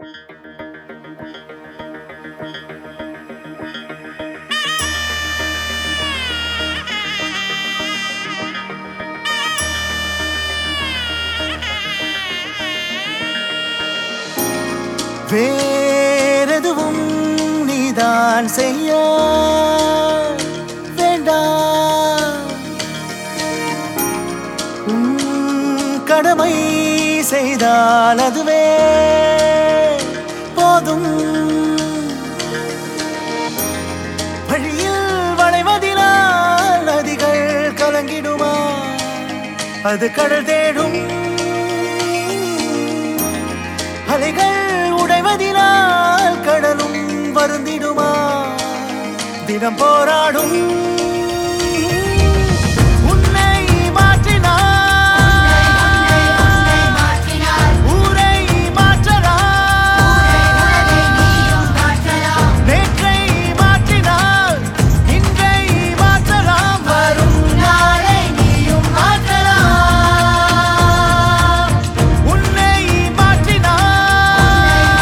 வேறெதுவும் நீதான் செய்ய வேண்டாம் உன் கடமை செய்தால் அதுவே போதும் வழியில் வளைவதினால் நதிகள் கலங்கிடுமா அது கடல் தேடும் அலைகள் உடைவதினால் கடலும் வருந்திடுமா தினம் போராடும் உன்னை மாற்றினார் ஊரை மாற்றலாம் நேற்றை மாற்றினால் இன்றை மாற்றலாம் வரும் நாளை நீயும் மாற்றலாம் உன்னை மாற்றினார்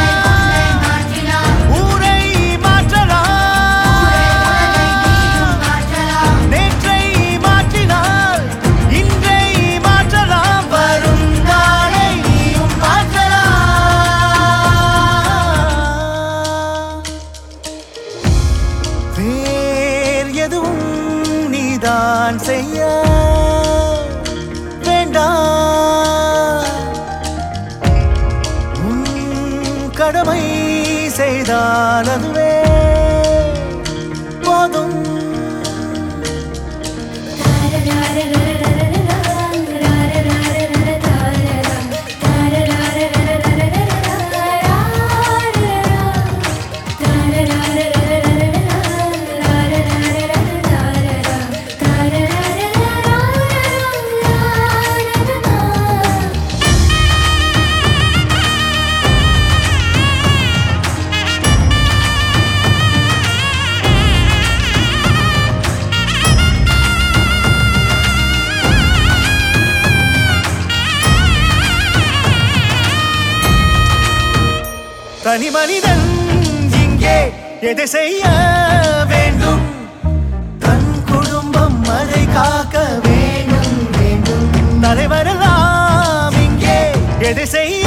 ஊரை மாற்றலாம் நேற்றை மாற்றினால் இன்றை மாற்றலாம் வரும் நாளை நீயும் மாற்றலாம் வேர் எதுவும் நீதான் செய்ய வேண்டாம் உன் கடமை செய்தால் அதுவே போதும் தனி மனிதன் இங்கே எதை செய்ய வேண்டும் தன் குடும்பம் அதை காக்க வேண்டும் வேண்டும் தலைவரெல்லாம் இங்கே எதை செய்ய